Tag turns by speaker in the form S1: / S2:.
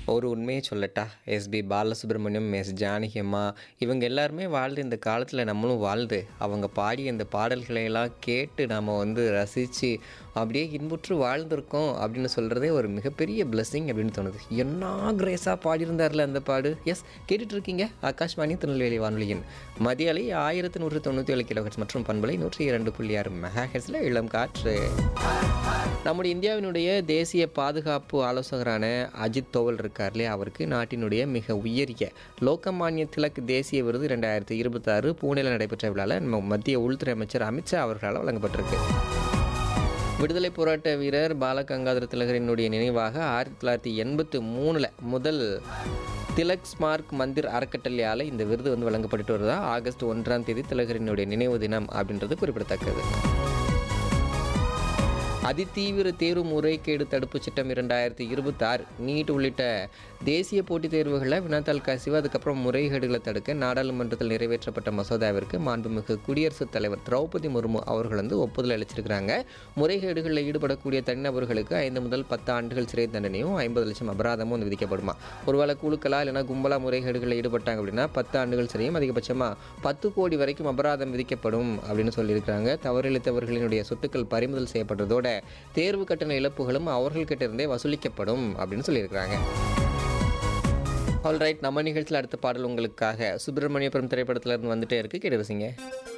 S1: ஒரு உண்மையை சொல்லட்டா எஸ்பி பாலசுப்ரமணியம் எஸ் ஜானகி அம்மா இவங்க எல்லாருமே வாழ்ந்து இந்த காலத்தில் நம்மளும் வாழ்ந்து அவங்க பாடிய இந்த பாடல்களை எல்லாம் கேட்டு நாம் வந்து ரசித்து அப்படியே இன்புற்று வாழ்ந்திருக்கோம் அப்படின்னு சொல்கிறதே ஒரு மிகப்பெரிய blessing அப்படின்னு தோணுது என்ன கிரேஸாக பாடியிருந்தார்ல அந்த பாடு எஸ் கேட்டுட்டு இருக்கீங்க ஆகாஷ்வாணி திருநெல்வேலி வானொலியின் மதிய அலை ஆயிரத்தி நூற்றி தொண்ணூற்றி ஏழு கிலோஹெட்ஸ் மற்றும் பண்பலை நூற்றி இரண்டு புள்ளி ஆறு மெகா ஹெட்ஸில் இளம் காற்று நம்முடைய இந்தியாவினுடைய தேசிய பாதுகாப்பு ஆலோசகரான அஜித் தோவல் இருக்கார் இல்லையா அவருக்கு நாட்டினுடைய மிக உயரிய லோகமானிய திலக் தேசிய விருது ரெண்டாயிரத்தி இருபத்தாறு பூனேல நடைபெற்ற விழாவில் நம்ம மத்திய உள்துறை அமைச்சர் அமித்ஷா அவர்களால் வழங்கப்பட்டிருக்கு விடுதலை போராட்ட வீரர் பாலகங்காதர திலகரினுடைய நினைவாக ஆயிரத்தி தொள்ளாயிரத்தி எண்பத்தி மூணில் முதல் திலக் ஸ்மார்க் மந்திர் அறக்கட்டளையால் இந்த விருது வந்து வழங்கப்பட்டு வருதா ஆகஸ்ட் ஒன்றாம் தேதி திலகரினுடைய நினைவு தினம் அப்படின்றது குறிப்பிடத்தக்கது அதிதீவிர தேர்வு முறைகேடு தடுப்பு சட்டம் இரண்டாயிரத்தி இருபத்தாறு நீட் உள்ளிட்ட தேசிய போட்டித் தேர்வுகளில் வினாத்தாள் கசிவு அதுக்கப்புறம் முறைகேடுகளை தடுக்க நாடாளுமன்றத்தில் நிறைவேற்றப்பட்ட மசோதாவிற்கு மாண்புமிகு குடியரசுத் தலைவர் திரௌபதி முர்மு அவர்கள் வந்து ஒப்புதல் அளிச்சிருக்கிறாங்க முறைகேடுகளில் ஈடுபடக்கூடிய தனிநபர்களுக்கு ஐந்து முதல் பத்து ஆண்டுகள் சிறை தண்டனையும் ஐம்பது லட்சம் அபராதமும் வந்து விதிக்கப்படுமா ஒருவேளை குழுக்களா இல்லைனா கும்பலா முறைகேடுகளில் ஈடுபட்டாங்க அப்படின்னா பத்து ஆண்டுகள் சிறையும் அதிகபட்சமாக பத்து கோடி வரைக்கும் அபராதம் விதிக்கப்படும் அப்படின்னு சொல்லியிருக்கிறாங்க தவறிழைத்தவர்களினுடைய சொத்துக்கள் பறிமுதல் செய்யப்படுறதோட தேர்வு கட்டண இழப்புகளும் அவர்கள்கிட்ட இருந்தே வசூலிக்கப்படும் அப்படின்னு சொல்லியிருக்கிறாங்க ஆல்ரைட் நம்ம நிகழ்ச்சியில் அடுத்த பாடல் உங்களுக்காக சுப்பிரமணியபுரம் திரைப்படத்துல இருந்து வந்துட்டே இருக்கு கேட்டு ரசிங்க